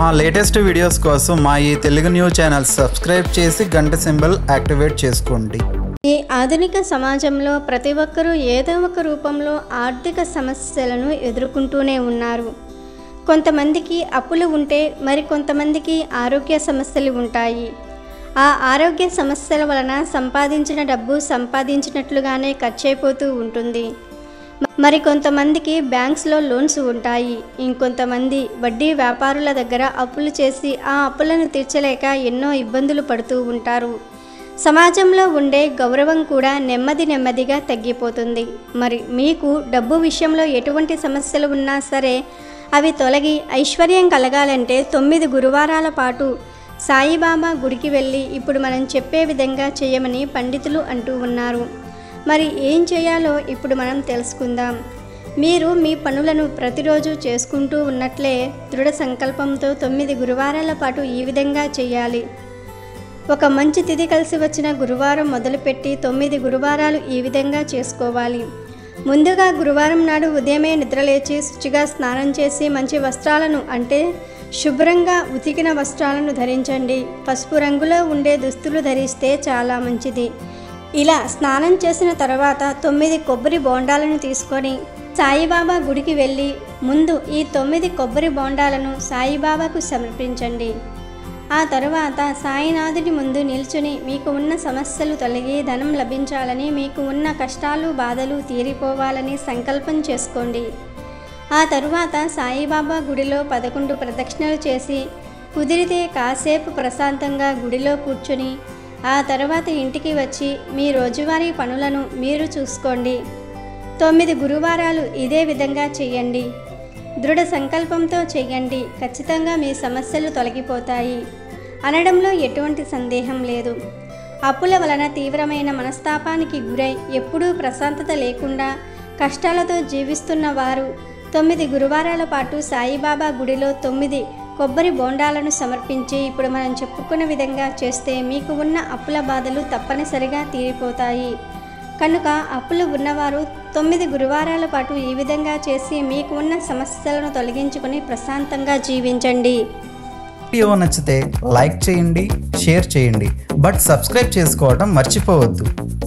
మా latest videos కోసం మా ఈ తెలుగు న్యూస్ ఛానల్ సబ్స్క్రైబ్ చేసి గంట సింబల్ యాక్టివేట్ చేసుకోండి ఈ ఆధునిక సమాజంలో ప్రతి ఒక్కరూ ఏదో ఒక రూపంలో ఆర్థిక సమస్యలను ఎదుర్కొంటూనే ఉన్నారు కొంతమందికి అప్పులు ఉంటే మరి కొంతమందికి ఆరోగ్య సమస్యలు ఉంటాయి ఆ ఆరోగ్య సమస్యల వలన సంపాదించిన డబ్బు సంపాదించినట్లుగానే ఖర్చయిపోతూ ఉంటుంది మరి కొంతమందికి బ్యాంక్స్లో లోన్స్ ఉంటాయి ఇంకొంతమంది వడ్డీ వ్యాపారుల దగ్గర అప్పులు చేసి ఆ అప్పులను తీర్చలేక ఎన్నో ఇబ్బందులు పడుతూ ఉంటారు సమాజంలో ఉండే గౌరవం కూడా నెమ్మది నెమ్మదిగా తగ్గిపోతుంది మరి మీకు డబ్బు విషయంలో ఎటువంటి సమస్యలు ఉన్నా సరే అవి తొలగి ఐశ్వర్యం కలగాలంటే తొమ్మిది గురువారాల పాటు సాయిబాబా గుడికి వెళ్ళి ఇప్పుడు మనం చెప్పే విధంగా చేయమని పండితులు అంటూ ఉన్నారు మరి ఏం చేయాలో ఇప్పుడు మనం తెలుసుకుందాం మీరు మీ పనులను ప్రతిరోజు చేసుకుంటూ ఉన్నట్లే దృఢ సంకల్పంతో తొమ్మిది గురువారాల పాటు ఈ విధంగా చేయాలి ఒక మంచి తిథి కలిసి వచ్చిన గురువారం మొదలుపెట్టి తొమ్మిది గురువారాలు ఈ విధంగా చేసుకోవాలి ముందుగా గురువారం నాడు ఉదయమే నిద్రలేచి శుచిగా స్నానం చేసి మంచి వస్త్రాలను అంటే శుభ్రంగా ఉతికిన వస్త్రాలను ధరించండి పసుపు రంగులో ఉండే దుస్తులు ధరిస్తే చాలా మంచిది ఇలా స్నానం చేసిన తర్వాత తొమ్మిది కొబ్బరి బోండాలను తీసుకొని సాయిబాబా గుడికి వెళ్ళి ముందు ఈ తొమ్మిది కొబ్బరి బోండాలను సాయిబాబాకు సమర్పించండి ఆ తరువాత సాయినాథుడి ముందు నిల్చుని మీకు ఉన్న సమస్యలు తొలగి ధనం లభించాలని మీకు ఉన్న కష్టాలు బాధలు తీరిపోవాలని సంకల్పం చేసుకోండి ఆ తరువాత సాయిబాబా గుడిలో పదకొండు ప్రదక్షిణలు చేసి కుదిరితే కాసేపు ప్రశాంతంగా గుడిలో కూర్చుని ఆ తర్వాత ఇంటికి వచ్చి మీ రోజువారీ పనులను మీరు చూసుకోండి తొమ్మిది గురువారాలు ఇదే విధంగా చేయండి దృఢ సంకల్పంతో చేయండి ఖచ్చితంగా మీ సమస్యలు తొలగిపోతాయి అనడంలో ఎటువంటి సందేహం లేదు అప్పుల వలన తీవ్రమైన మనస్తాపానికి గురై ఎప్పుడూ ప్రశాంతత లేకుండా కష్టాలతో జీవిస్తున్న వారు తొమ్మిది గురువారాల పాటు సాయిబాబా గుడిలో తొమ్మిది కొబ్బరి బోండాలను సమర్పించి ఇప్పుడు మనం చెప్పుకున్న విధంగా చేస్తే మీకు ఉన్న అప్పుల బాధలు తప్పనిసరిగా తీరిపోతాయి కనుక అప్పులు ఉన్నవారు తొమ్మిది గురువారాల పాటు ఈ విధంగా చేసి మీకు ఉన్న సమస్యలను తొలగించుకొని ప్రశాంతంగా జీవించండి వీడియో నచ్చితే లైక్ చేయండి షేర్ చేయండి బట్ సబ్స్క్రైబ్ చేసుకోవడం మర్చిపోవద్దు